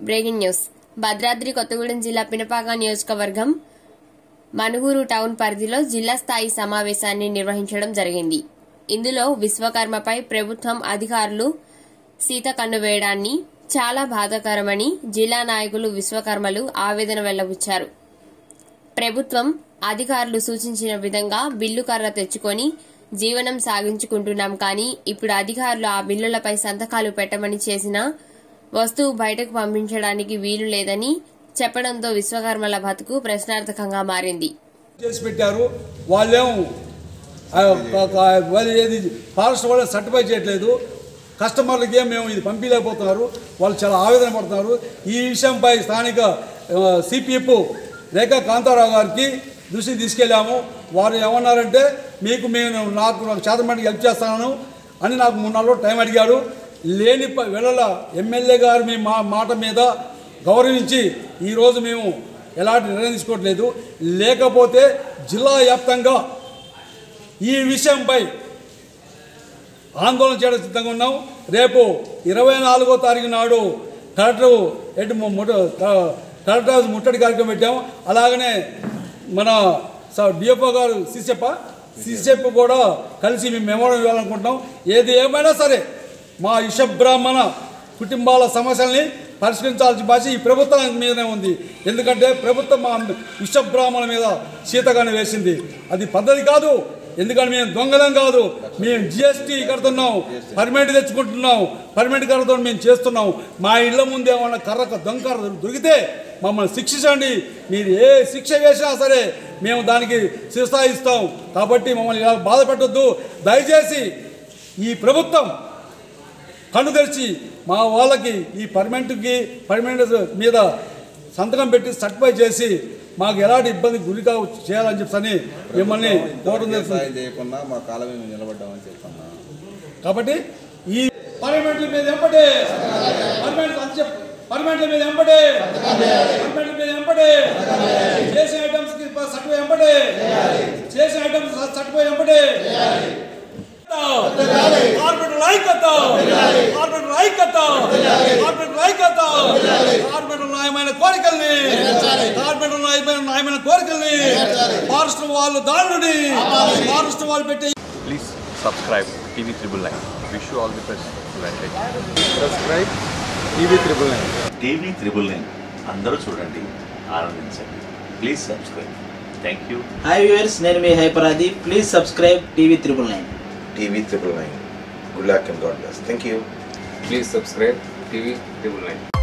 Breaking news Bhadradri Kothagudem జిల్లా పినపాక నియోజకవర్గం Manuguru town పరిధిలో జిల్లా స్థాయి సమావేశాన్ని నిర్వహించడం జరిగింది ఇందులో విశ్వకర్మపై ప్రభుత్వం అధికారులు సీత కన్ను వేయడాన్ని చాలా బాధాకరమని జిల్లా నాయకులు విశ్వకర్మలు ఆవేదన వెల్లబుచ్చారు ప్రభుత్వం అధికారులు సూచించిన విధంగా బిల్లు కర్ర తెచ్చుకొని జీవనం సాగించుకుంటున్నాం కానీ ఇప్పుడు అధికారులు ఆ బిల్లులపై సంతకాలు పెట్టమని చేసిన వస్తువు బయటకు పంపించడానికి వీలు లేదని చెప్పడంతో విశ్వకర్మల బతుకు ప్రశ్నార్థకంగా మారింది చేసి పెట్టారు వాళ్ళేమో ఆ, క- క- వాళ్ళు ఏది ఫారెస్ట్ వాళ్ళు సర్టిఫై చేయట్లేదు కస్టమర్లకి ఏం మేము ఇది పంపించలేకపోతున్నారు వాళ్ళు చాలా ఆవేదన పడుతున్నారు ఈ విషయంపై స్థానిక సిపిఎఫ్ రేఖా కాంతారావు గారికి దృష్టికి తీసుకెళ్ళాము వారు ఏమన్నారంటే మీకు మేము నాకు నాకు చేతమంటికి హెల్ప్ చేస్తాను అని నాకు మూడు నాలుగు రోజులు టైం అడిగాడు లేని ప- వేళల ఎమ్మెల్యే గారు మీ మా మాట మీద గౌరవించి ఈరోజు మేము ఎలాంటి నిర్ణయం తీసుకోవట్లేదు లేకపోతే జిల్లా వ్యాప్తంగా ఈ విషయంపై ఆందోళన చేయడం సిద్ధంగా ఉన్నాం రేపు ఇరవై నాలుగో తారీఖు నాడు కలెక్టర్ ఎటు ము- ముట్ట క- కలెక్టర్ హౌస్ ముట్టడి కార్యక్రమం పెట్టాం అలాగనే మన డిఎఫ్ఓ గారు సిసెప్ప సిసెప్ కూడా కలిసి మేము మెమోరం ఇవ్వాలనుకుంటున్నాం ఏది ఏమైనా సరే మా ఇష బ్రాహ్మణ కుటుంబాల సమస్యల్ని పరిష్కరించాల్సిన బాధ్యత ఈ ప్రభుత్వం మీదనే ఉంది ఎందుకంటే ప్రభుత్వం మా విష బ్రాహ్మణ మీద శీతగానే వేసింది అది పద్ధతి కాదు ఎందుకంటే మేము దొంగలం కాదు మేము జిఎస్టీ కడుతున్నాం పర్మిట్ తెచ్చుకుంటున్నాం పర్మిట్ కడతో మేము చేస్తున్నాం మా ఇళ్ళ ముందు ఏమన్నా కర్ర దొంగ కర్ర దొరికితే మమ్మల్ని శిక్షించండి మీరు ఏ శిక్ష వేసినా సరే మేము దానికి శిస్తాయిస్తాం కాబట్టి మమ్మల్ని ఇలా బాధ పెట్టొద్దు దయచేసి ఈ ప్రభుత్వం కన్ను తెరిచి మా వాళ్ళకి ఈ పర్మనెంట్కి పర్మనెంట్ మీద సంతకం పెట్టి సర్టిఫై చేసి మాకు ఎలాంటి ఇబ్బంది గురి కావు చేయాలని చెప్పని మిమ్మల్ని కోరడం జరుగుతుంది సాయం చేయకుండా మా కాలం మేము నిలబడ్డామని చెప్తున్నా కాబట్టి ఈ పార్లమెంట్ల మీద ఎంపటే పార్లమెంట్ అంత చెప్ పార్లమెంట్ల మీద ఎంపటే పార్లమెంట్ల మీద ఎంపటే చేసిన ఐటమ్స్ కి సర్టిఫై ఎంపటే చేసిన ఐటమ్స్ సర్టిఫై ఎంపటే కార్పొరేటర్ ఐక్యత కార్పొరేటర్ ఐక్యత కార్పొరేటర్ ఐక్యత కార్పొరేటర్ న్యాయమైన కోరికల్ని కార్పొరేటర్ న్యాయమైన న్యాయమైన కోరికల్ని ఫారెస్ట్ వాళ్ళు దాడుని ఫారెస్ట్ వాళ్ళు పెట్టే Please subscribe TV Triple Nine. Wish you all the best. Advantage. Subscribe TV triple nine TV triple nine అందరూ చూడండి ఆనందించండి please subscribe thank you hi viewers నేను మీ హైపరాది please subscribe TV triple nine TV triple nine. Good luck and God bless. Thank you. Please subscribe TV Triple Nine.